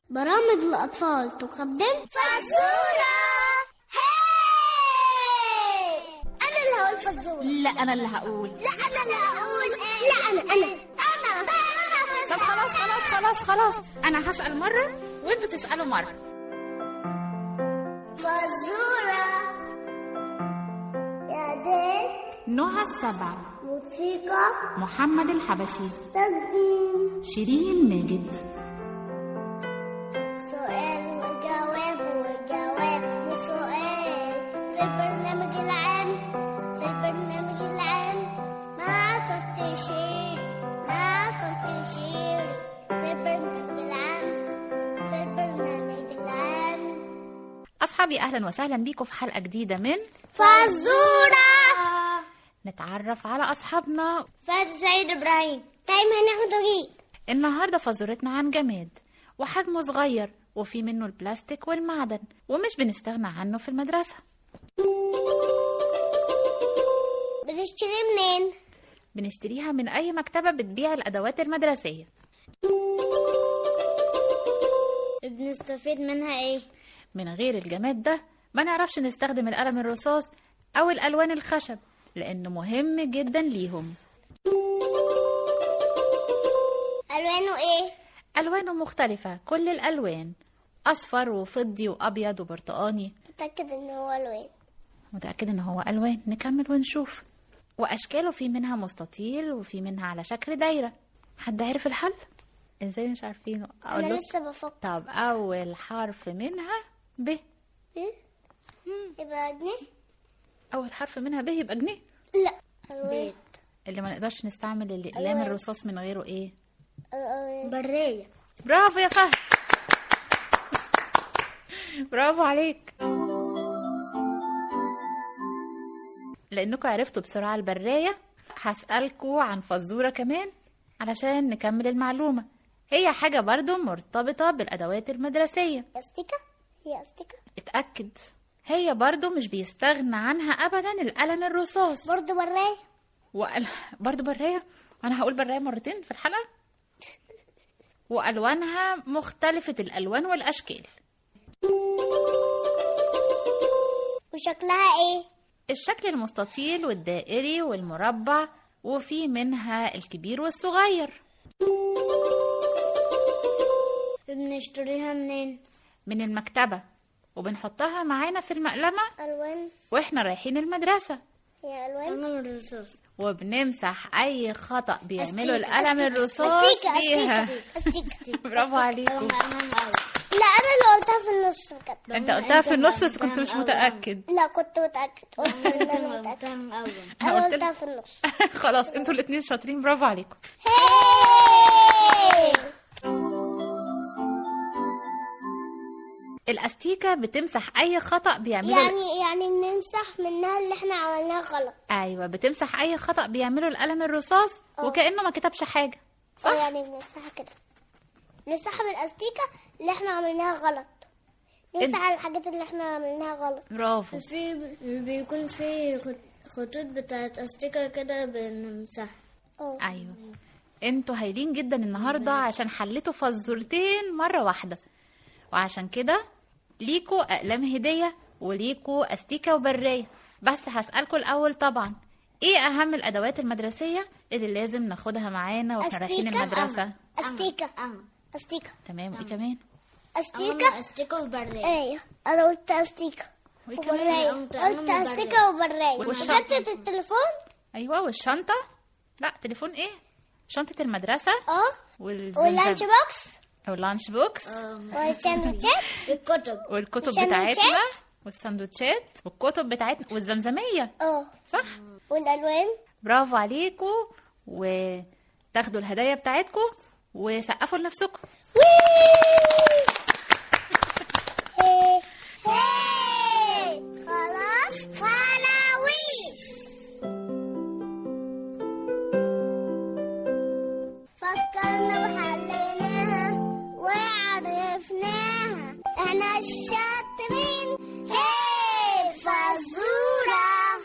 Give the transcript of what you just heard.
برامج الأطفال تقدم فزورة هاي أنا اللي هقول فزورة لا انا اللي هقول لا أنا اللي هقول لا أنا أنا أنا طب خلاص خلاص خلاص خلاص انا هسال مره وانتوا تسالوا مره فزورة إعداد نهى السبع موسيقى محمد الحبشي تقديم شيرين ماجد سؤال وجواب وجواب وسؤال في البرنامج العام في البرنامج العام مع تفتيشير مع تفتيشير في البرنامج العام في البرنامج العام اصحابي اهلا وسهلا بيكم في حلقه جديده من فزورة نتعرف على اصحابنا فاز سيد إبراهيم تايم هناخد وجيب النهارده فزورتنا عن جماد وحجمه صغير وفي منه البلاستيك والمعدن ومش بنستغنى عنه في المدرسه بنشتري منين؟ بنشتريها من اي مكتبه بتبيع الادوات المدرسيه بنستفيد منها ايه؟ من غير الجماد ده ما نعرفش نستخدم القلم الرصاص او الالوان الخشب لانه مهم جدا ليهم ألوانه ايه؟ الوانه مختلفه كل الالوان اصفر وفضي وابيض وبرتقاني متأكد ان هو ألوان متاكد ان هو الوان نكمل ونشوف واشكاله في منها مستطيل وفي منها على شكل دايره حد عرف الحل ازاي مش عارفينه اقول أنا لك لسه بفكر طب اول حرف منها ب إيه؟ يبقى جنيه؟ اول حرف منها ب يبقى جنيه لا ألوان اللي ما نقدرش نستعمل الاقلام ألوان. الرصاص من غيره ايه برية برافو يا فهد برافو عليك لانكم عرفتوا بسرعه البرايه هسألكوا عن فزوره كمان علشان نكمل المعلومه هي حاجه برضو مرتبطه بالادوات المدرسيه أستيكة؟ هي أستيكة؟ اتاكد هي برضو مش بيستغنى عنها ابدا القلم الرصاص برضه براية وقال برضو برايه انا هقول برايه مرتين في الحلقه والوانها مختلفه الالوان والاشكال وشكلها ايه؟ الشكل المستطيل والدائري والمربع وفي منها الكبير والصغير بنشتريها منين؟ من المكتبة وبنحطها معانا في المقلمة ألوان واحنا رايحين المدرسة هي ألوان قلم الرصاص وبنمسح اي خطأ بيعمله القلم الرصاص أستيكة فيها أستيكة أستيكة برافو عليكم لا أنا اللي قلتها في النص بجد انت قلتها في النص بس كنت مش متأكد لا كنت متأكد قلت إن أنا متأكد أنا أنا قلت قلتها لك- في النص خلاص انتوا الاتنين شاطرين برافو عليكم هاي الاستيكة بتمسح اي خطأ بيعمله يعني يعني بنمسح منها اللي احنا عملناه غلط ايوه بتمسح اي خطأ بيعمله القلم الرصاص وكأنه ما كتبش حاجة اه يعني بنمسحها كده نمسحها بالاستيكة اللي احنا عملناها غلط نمسح على الحاجات اللي احنا عملناها غلط برافو في بيكون في خط- خطوط بتاعت استيكة كده بنمسحها اه ايوه انتوا هايلين جدا النهارده عشان حليتوا فزورتين مره واحده وعشان كده ليكوا اقلام هديه وليكوا استيكه وبرايه بس هسالكوا الاول طبعا ايه اهم الادوات المدرسيه اللي لازم ناخدها معانا واحنا رايحين أستيكة؟ المدرسه استيكة استيكة تمام وايه كمان استيكة استيكة وبرية ايوه انا قلت استيكة وايه كمان وبراية قمت قلت أنا استيكة وبراية والشنطة. وشنطة التليفون ايوه والشنطه لا تليفون ايه شنطه المدرسه اه والزمزم واللانش بوكس واللانش بوكس والساندوتشات الكتب والكتب والسندوتشات. بتاعتنا والسندوتشات والكتب بتاعتنا والزمزميه اه صح والالوان برافو عليكم وتاخدوا الهدايا بتاعتكم وسقفوا لنفسكم وي